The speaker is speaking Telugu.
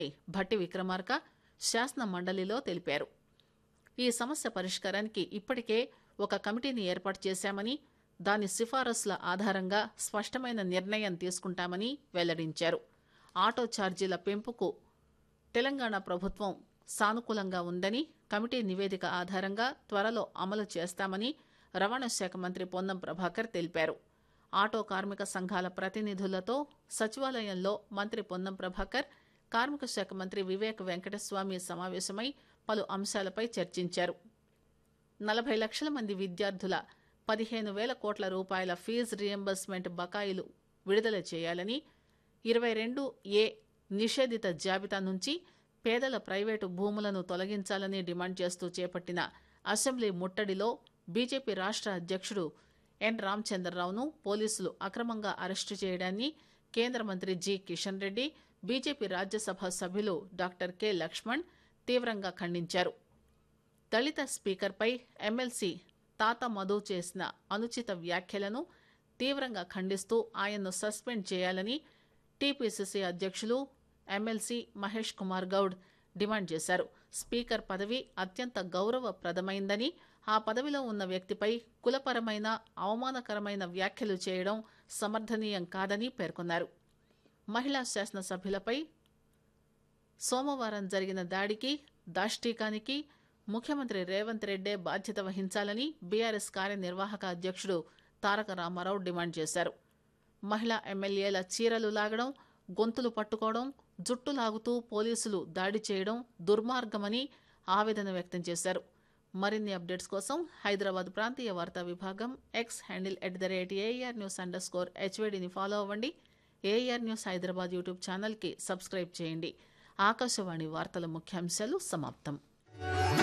భట్టి విక్రమార్క శాసన మండలిలో తెలిపారు ఈ సమస్య పరిష్కారానికి ఇప్పటికే ఒక కమిటీని ఏర్పాటు చేశామని దాని సిఫారసుల ఆధారంగా స్పష్టమైన నిర్ణయం తీసుకుంటామని వెల్లడించారు ఆటో ఛార్జీల పెంపుకు తెలంగాణ ప్రభుత్వం సానుకూలంగా ఉందని కమిటీ నివేదిక ఆధారంగా త్వరలో అమలు చేస్తామని రవాణా శాఖ మంత్రి పొన్నం ప్రభాకర్ తెలిపారు ఆటో కార్మిక సంఘాల ప్రతినిధులతో సచివాలయంలో మంత్రి పొన్నం ప్రభాకర్ కార్మిక శాఖ మంత్రి వివేక్ వెంకటస్వామి సమావేశమై పలు అంశాలపై చర్చించారు నలభై లక్షల మంది విద్యార్థుల పదిహేను వేల కోట్ల రూపాయల ఫీజు రియంబర్స్మెంట్ బకాయిలు విడుదల చేయాలని ఇరవై రెండు ఏ నిషేధిత జాబితా నుంచి పేదల ప్రైవేటు భూములను తొలగించాలని డిమాండ్ చేస్తూ చేపట్టిన అసెంబ్లీ ముట్టడిలో బీజేపీ రాష్ట్ర అధ్యక్షుడు ఎన్ రామచంద్రరావును పోలీసులు అక్రమంగా అరెస్టు చేయడాన్ని కేంద్ర మంత్రి జి కిషన్ రెడ్డి బీజేపీ రాజ్యసభ సభ్యులు డాక్టర్ కె లక్ష్మణ్ తీవ్రంగా ఖండించారు దళిత స్పీకర్పై ఎమ్మెల్సీ తాత మధు చేసిన అనుచిత వ్యాఖ్యలను తీవ్రంగా ఖండిస్తూ ఆయన్ను సస్పెండ్ చేయాలని టీపీసీసీ అధ్యక్షులు ఎమ్మెల్సీ మహేష్ కుమార్ గౌడ్ డిమాండ్ చేశారు స్పీకర్ పదవి అత్యంత గౌరవప్రదమైందని ఆ పదవిలో ఉన్న వ్యక్తిపై కులపరమైన అవమానకరమైన వ్యాఖ్యలు చేయడం సమర్థనీయం కాదని పేర్కొన్నారు మహిళా శాసనసభ్యులపై సోమవారం జరిగిన దాడికి దాష్టీకానికి ముఖ్యమంత్రి రేవంత్ రెడ్డే బాధ్యత వహించాలని బీఆర్ఎస్ కార్యనిర్వాహక అధ్యక్షుడు తారక రామారావు డిమాండ్ చేశారు మహిళా ఎమ్మెల్యేల చీరలు లాగడం గొంతులు పట్టుకోవడం జుట్టు లాగుతూ పోలీసులు దాడి చేయడం దుర్మార్గమని ఆవేదన వ్యక్తం చేశారు మరిన్ని అప్డేట్స్ కోసం హైదరాబాద్ ప్రాంతీయ వార్తా విభాగం X handle at the rate AR news underscore స్కోర్ హెచ్వేడిని ఫాలో అవ్వండి ఏఆర్ న్యూస్ హైదరాబాద్ యూట్యూబ్ ఛానల్కి సబ్స్క్రైబ్ చేయండి ఆకాశవాణి వార్తల ముఖ్యాంశాలు సమాప్తం